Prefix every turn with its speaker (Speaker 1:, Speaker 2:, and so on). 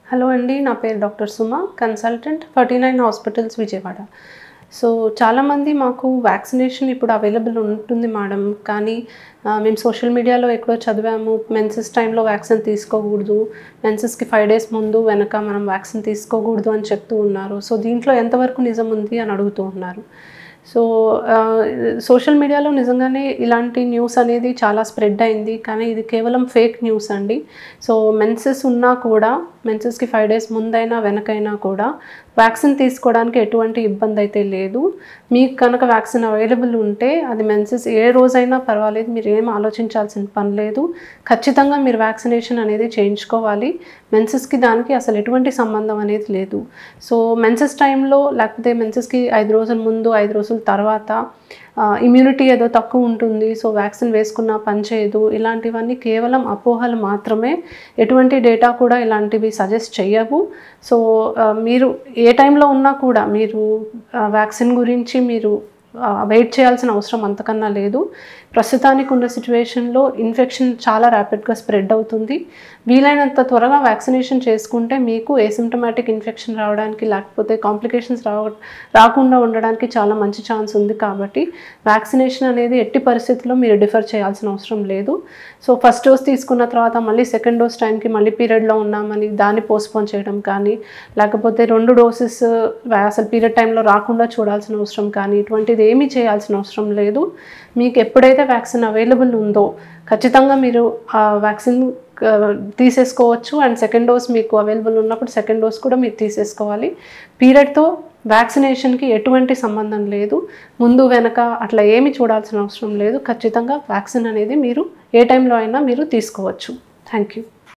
Speaker 1: hello అండి నా పేరు doctor Suma consultant forty nine hospitals Vijayawada so చాలామంది మాకు వ్యాక్సినేషన్ ఇప్పుడు అవైలబుల్ ఉంటుంది మేడం కానీ ఆ, మేము సోషల్ మీడియాలో ఎక్కడో చదివాము మెన్సెస్ టైంలో వ్యాక్సిన్ తీసుకోకూడదు మెన్సెస్కి ఫైవ్ డేస్ ముందు వెనక మనం వ్యాక్సిన్ తీసుకోకూడదు అని చెప్తూ ఉన్నారు సో దీంట్లో ఎంతవరకు నిజం ఉంది అని అడుగుతూ ఉన్నారు సో సోషల్ మీడియాలో నిజంగానే ఇలాంటి న్యూస్ అనేది చాలా స్ప్రెడ్ అయింది కానీ ఇది కేవలం ఫేక్ న్యూస్ అండి సో మెన్సెస్ ఉన్నా కూడా మెన్సెస్కి ఫైవ్ డేస్ ముందైనా వెనకైనా కూడా వ్యాక్సిన్ తీసుకోవడానికి ఎటువంటి ఇబ్బంది అయితే లేదు మీకు కనుక వ్యాక్సిన్ అవైలబుల్ ఉంటే అది మెన్సెస్ ఏ రోజైనా పర్వాలేదు మీరు ఏం ఆలోచించాల్సిన పని లేదు ఖచ్చితంగా మీరు వ్యాక్సినేషన్ అనేది చేయించుకోవాలి మెన్సెస్కి దానికి అసలు ఎటువంటి సంబంధం అనేది లేదు సో మెన్సెస్ టైంలో లేకపోతే మెన్సెస్కి ఐదు రోజుల ముందు ఐదు రోజుల తర్వాత ఇమ్యూనిటీ ఏదో తక్కువ ఉంటుంది సో వ్యాక్సిన్ వేసుకున్నా పనిచేయదు ఇలాంటివన్నీ కేవలం అపోహలు మాత్రమే ఎటువంటి డేటా కూడా ఇలాంటివి సజెస్ట్ చేయవు సో ఆ, మీరు ఏ టైంలో ఉన్నా కూడా మీరు వ్యాక్సిన్ గురించి మీరు వెయిట్ చేయాల్సిన అవసరం అంతకన్నా లేదు ప్రస్తుతానికి ఉన్న సిచ్యువేషన్లో ఇన్ఫెక్షన్ చాలా ర్యాపిడ్గా స్ప్రెడ్ అవుతుంది వీలైనంత త్వరగా వ్యాక్సినేషన్ చేసుకుంటే మీకు ఏసిమ్టమాటిక్ ఇన్ఫెక్షన్ రావడానికి లేకపోతే కాంప్లికేషన్స్ రావ రాకుండా ఉండడానికి చాలా మంచి ఛాన్స్ ఉంది కాబట్టి వ్యాక్సినేషన్ అనేది ఎట్టి పరిస్థితుల్లో మీరు డిఫర్ చేయాల్సిన అవసరం లేదు సో ఫస్ట్ డోస్ తీసుకున్న తర్వాత మళ్ళీ సెకండ్ డోస్ టైంకి మళ్ళీ పీరియడ్లో ఉన్నామని దాన్ని పోస్ట్పోన్ చేయడం కానీ లేకపోతే రెండు డోసెస్ అసలు పీరియడ్ టైంలో రాకుండా చూడాల్సిన అవసరం కానీ ఇటువంటిది ఏమీ చేయాల్సిన అవసరం లేదు మీకు ఎప్పుడైతే వ్యాక్సిన్ అవైలబుల్ ఉందో ఖచ్చితంగా మీరు ఆ వ్యాక్సిన్ ఆ, తీసేసుకోవచ్చు అండ్ సెకండ్ డోస్ మీకు అవైలబుల్ ఉన్నప్పుడు సెకండ్ డోస్ కూడా మీరు తీసేసుకోవాలి పీరియడ్తో వ్యాక్సినేషన్కి ఎటువంటి సంబంధం లేదు ముందు వెనక అట్లా ఏమి చూడాల్సిన అవసరం లేదు ఖచ్చితంగా వ్యాక్సిన్ అనేది మీరు ఏ టైంలో అయినా మీరు తీసుకోవచ్చు థ్యాంక్ యూ